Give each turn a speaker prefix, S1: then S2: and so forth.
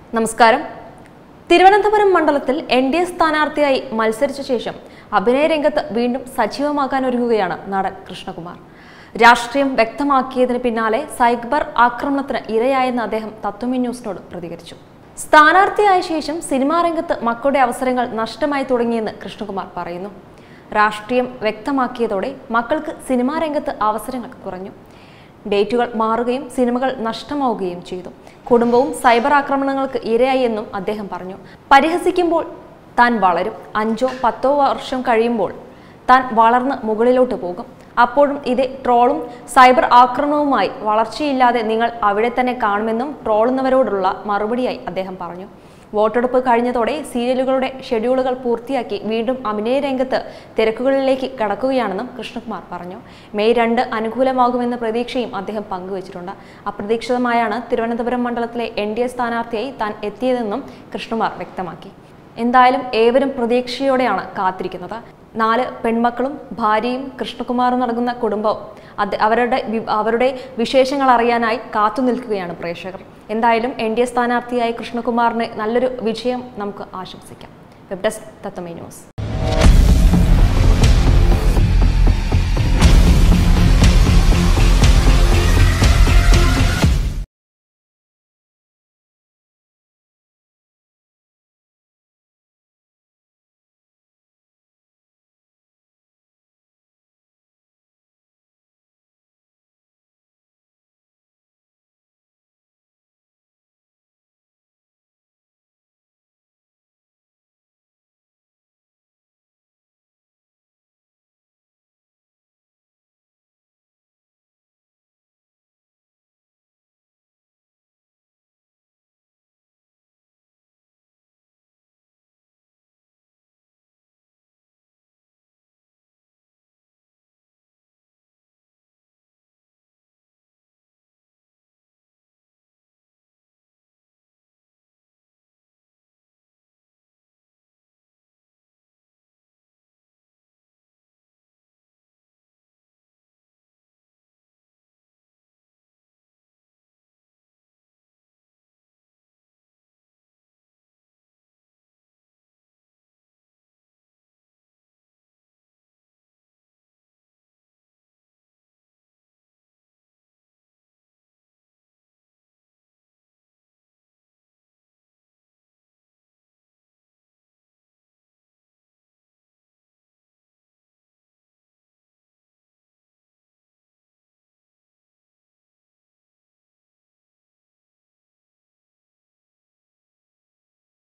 S1: നമസ്കാരം തിരുവനന്തപുരം മണ്ഡലത്തിൽ N D A സ്ഥാനാർത്ഥിയായി മത്സരിച്ച ശേഷം അഭിനയ രംഗത്ത് വീണ്ടും സജീവമാക്കാൻ ഒരുങ്ങുകയാണ് നടൻ കൃഷ്ണകുമാർ രാഷ്ട്രീയം വ്യക്തമാക്കിയതിന് പിന്നാലെ സൈബർ ആക്രമണത്തിന് ഇരയായെന്ന് അദ്ദേഹം തത്വമി ന്യൂസിനോട് പ്രതികരിച്ചു സ്ഥാനാർത്ഥിയായ ശേഷം സിനിമാ രംഗത്ത് മക്കളുടെ അവസരങ്ങൾ നഷ്ടമായി തുടങ്ങിയെന്ന് കൃഷ്ണകുമാർ പറയുന്നു രാഷ്ട്രീയം വ്യക്തമാക്കിയതോടെ മക്കൾക്ക് സിനിമാ രംഗത്ത് അവസരങ്ങൾ കുറഞ്ഞു ഡേറ്റുകൾ മാറുകയും സിനിമകൾ നഷ്ടമാവുകയും ചെയ്തു കുടുംബവും സൈബർ ആക്രമണങ്ങൾക്ക് ഇരയായി എന്നും അദ്ദേഹം പറഞ്ഞു പരിഹസിക്കുമ്പോൾ താൻ വളരും അഞ്ചോ പത്തോ വർഷം കഴിയുമ്പോൾ താൻ വളർന്ന് മുകളിലോട്ട് പോകും അപ്പോഴും ഇതേ ട്രോളും സൈബർ ആക്രമണവുമായി വളർച്ചയില്ലാതെ നിങ്ങൾ അവിടെ തന്നെ കാണുമെന്നും ട്രോളുന്നവരോടുള്ള മറുപടിയായി അദ്ദേഹം പറഞ്ഞു വോട്ടെടുപ്പ് കഴിഞ്ഞതോടെ സീരിയലുകളുടെ ഷെഡ്യൂളുകൾ പൂർത്തിയാക്കി വീണ്ടും അഭിനയ രംഗത്ത് തിരക്കുകളിലേക്ക് കടക്കുകയാണെന്നും കൃഷ്ണകുമാർ പറഞ്ഞു മെയ് രണ്ട് അനുകൂലമാകുമെന്ന പ്രതീക്ഷയും അദ്ദേഹം പങ്കുവച്ചിട്ടുണ്ട് അപ്രതീക്ഷിതമായാണ് തിരുവനന്തപുരം മണ്ഡലത്തിലെ എൻ ഡി എ സ്ഥാനാർത്ഥിയായി താൻ എത്തിയതെന്നും കൃഷ്ണകുമാർ വ്യക്തമാക്കി എന്തായാലും ഏവരും പ്രതീക്ഷയോടെയാണ് കാത്തിരിക്കുന്നത് നാല് പെൺമക്കളും ഭാര്യയും കൃഷ്ണകുമാറും നടക്കുന്ന കുടുംബവും അത് അവരുടെ വി- അവരുടെ വിശേഷങ്ങൾ അറിയാനായി കാത്തു നിൽക്കുകയാണ് പ്രേക്ഷകർ എന്തായാലും എൻ ഡി എ സ്ഥാനാർത്ഥിയായ കൃഷ്ണകുമാറിന് നല്ലൊരു വിജയം നമുക്ക് ആശംസിക്കാം വെബ് ഡെസ്ക് തത്വമേ ന്യൂസ്